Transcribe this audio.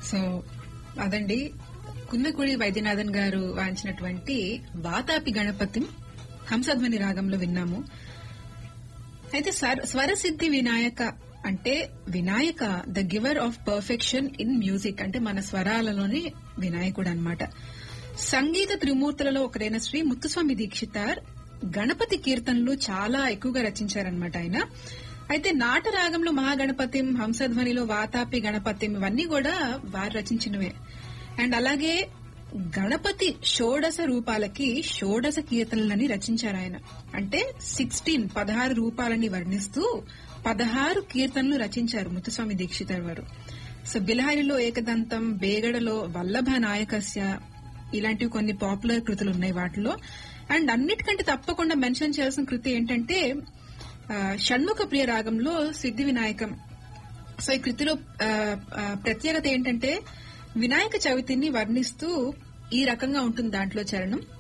so అదండి కున్నకుడి వైద్యనాథన్ గారు వాయించినటువంటి వాతాపి గణపతి హంసధ్వని రాగంలో విన్నాము అయితే స్వర- స్వరసిద్ధి వినాయక అంటే Vinayaka the giver of perfection in music అంటే మన స్వరాలలోనే వినాయకుడు అన్నమాట సంగీత త్రిమూర్తులలో ఒకరైన శ్రీ ముత్తుస్వామి దీక్షితార్ గణపతి కీర్తనలు చాలా ఎక్కువగా రచించారనమాట ఆయన అయితే నాట రాగంలో మహాగణపతిం హంసధ్వనిలో వాతాపి గణపతిం ఇవన్నీ కూడా వారు రచించినవే అండ్ అలాగే గణపతి షోడశ రూపాలకి షోడశ కీర్తనలని రచించారు ఆయన అంటే సిక్స్టీన్ పదహారు రూపాలని వర్ణిస్తూ పదహారు కీర్తనలు రచించారు ముత్తుస్వామి దీక్షితర్ వారు సో బిలహరిలో ఏకదంతం బేగడలో వల్లభ నాయకస్య ఇలాంటివి కొన్ని పాపులర్ కృతులు ఉన్నాయి వాటిలో అండ్ అన్నిటికంటే తప్పకుండా మెన్షన్ చేయాల్సిన కృతి ఏంటంటే ఆ, షణ్ముఖ ప్రియ రాగంలో సిద్ధి వినాయకం సో ఈ కృతిలో ఆ, ఆ, ప్రత్యేకత ఏంటంటే వినాయక చవితిని వర్ణిస్తూ ఈ రకంగా ఉంటుంది దాంట్లో చరణం